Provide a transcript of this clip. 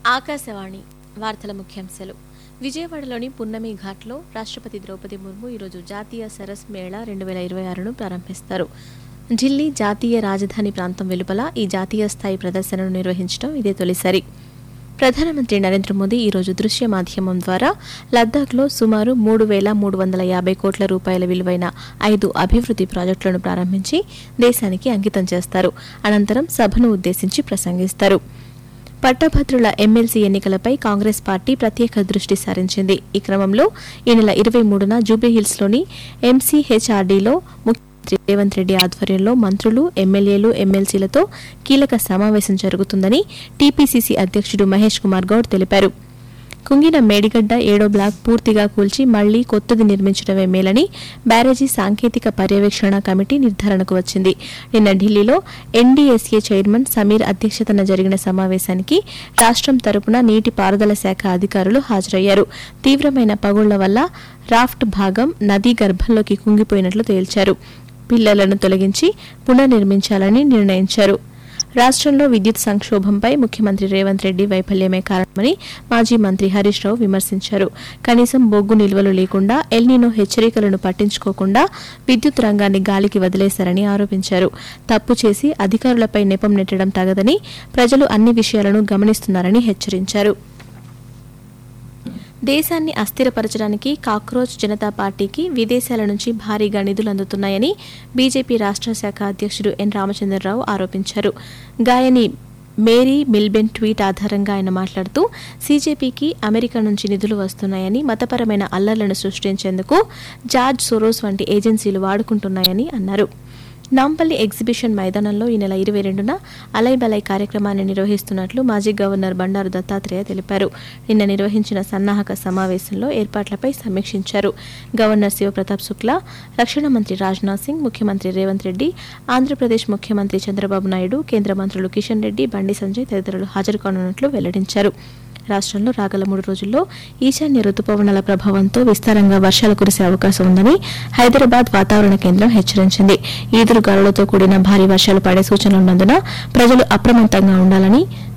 ఆకాశవాణి వార్తల ముఖ్యాంశాలు విజయవాడలోని పున్నమి ఘాట్లో రాష్ట్రపతి ద్రౌపది ముర్ము ఈరోజు జాతీయ సరస్ మేళా రెండు వేల ఇరవై ఆరును ప్రారంభిస్తారు ఢిల్లీ జాతీయ రాజధాని ప్రాంతం వెలుపల ఈ జాతీయ స్థాయి ప్రదర్శనను నిర్వహించడం ఇదే తొలిసారి ప్రధానమంత్రి నరేంద్ర మోదీ ఈరోజు దృశ్య మాధ్యమం ద్వారా లద్దాఖ్లో సుమారు మూడు వేల మూడు వందల యాభై కోట్ల రూపాయల విలువైన ఐదు అభివృద్ధి ప్రాజెక్టులను ప్రారంభించి దేశానికి అంకితం చేస్తారు అనంతరం సభను ఉద్దేశించి ప్రసంగిస్తారు పట్టభద్రుల ఎమ్మెల్సీ ఎన్నికలపై కాంగ్రెస్ పార్టీ ప్రత్యేక దృష్టి సారించింది ఈ క్రమంలో ఈ నెల ఇరవై మూడున జూబ్లీహిల్స్లోని ఎంసీహెచ్ఆర్డీలో ముఖ్యమంత్రి రేవంత్ రెడ్డి ఆధ్వర్యంలో మంత్రులు ఎమ్మెల్యేలు ఎమ్మెల్సీలతో కీలక సమావేశం జరుగుతుందని టీపీసీసీ అధ్యక్షుడు మహేష్ కుమార్ గౌడ్ తెలిపారు కుంగిన మేడిగడ్డ ఏడో బ్లాక్ పూర్తిగా కూల్చి మళ్లీ కొత్తది నిర్మించడమే మేలని బ్యారేజీ సాంకేతిక పర్యవేక్షణ కమిటీ నిర్ధారణకు వచ్చింది నిన్న ఢిల్లీలో ఎన్డీఎస్ఏ చైర్మన్ సమీర్ అధ్యక్షతన జరిగిన సమావేశానికి రాష్ట్రం తరపున నీటిపారుదల శాఖ అధికారులు హాజరయ్యారు తీవ్రమైన పగుళ్ల వల్ల రాఫ్ట్ భాగం నదీ గర్భంలోకి కుంగిపోయినట్లు తేల్చారు పిల్లలను తొలగించి పునర్నిర్మించాలని నిర్ణయించారు రాష్ట్రంలో విద్యుత్ సంక్షోభంపై ముఖ్యమంత్రి రేవంత్ రెడ్డి వైఫల్యమే కారణమని మాజీ మంత్రి హరీష్ రావు విమర్శించారు కనీసం బొగ్గు నిల్వలు లేకుండా ఎల్నీనో హెచ్చరికలను పట్టించుకోకుండా విద్యుత్ రంగాన్ని గాలికి వదిలేశారని ఆరోపించారు తప్పు చేసి అధికారులపై నెపం నెట్టడం తగదని ప్రజలు అన్ని విషయాలను గమనిస్తున్నారని హెచ్చరించారు దేశాన్ని అస్థిరపరచడానికి కాక్రోచ్ జనతా పార్టీకి విదేశాల నుంచి భారీగా నిధులు అందుతున్నాయని బీజేపీ రాష్ట్ర శాఖ అధ్యక్షుడు ఎన్ రామచంద్రరావు ఆరోపించారు గాయని మేరీ మిల్బెన్ ట్వీట్ ఆధారంగా ఆయన మాట్లాడుతూ సీజేపీకి అమెరికా నుంచి నిధులు వస్తున్నాయని మతపరమైన అల్లర్లను సృష్టించేందుకు జార్జ్ సోరోస్ వంటి ఏజెన్సీలు వాడుకుంటున్నాయని అన్నారు నాంపల్లి ఎగ్జిబిషన్ మైదానంలో ఈ నెల ఇరవై రెండున అలై బలై కార్యక్రమాన్ని నిర్వహిస్తున్నట్లు మాజీ గవర్నర్ బండారు దత్తాత్రేయ తెలిపారు నిన్న నిర్వహించిన సన్నాహక సమావేశంలో ఏర్పాట్లపై సమీక్షించారు గవర్నర్ శివప్రతాప్ శుక్లా రక్షణ మంత్రి రాజ్నాథ్ సింగ్ ముఖ్యమంత్రి రేవంత్ రెడ్డి ఆంధ్రప్రదేశ్ ముఖ్యమంత్రి చంద్రబాబు నాయుడు కేంద్ర మంత్రులు కిషన్ రెడ్డి బండి సంజయ్ తదితరులు హాజరు కానున్నట్లు వెల్లడించారు రాష్ట్రంలో రాగల మూడు రోజుల్లో ఈశాన్య రుతుపవనాల ప్రభావంతో విస్తారంగా వర్షాలు కురిసే అవకాశం ఉందని హైదరాబాద్ వాతావరణ కేంద్రం హెచ్చరించింది ఈదురు గాలులతో కూడిన భారీ వర్షాలు పడే సూచనలున్నందున ప్రజలు అప్రమత్తంగా ఉండాలని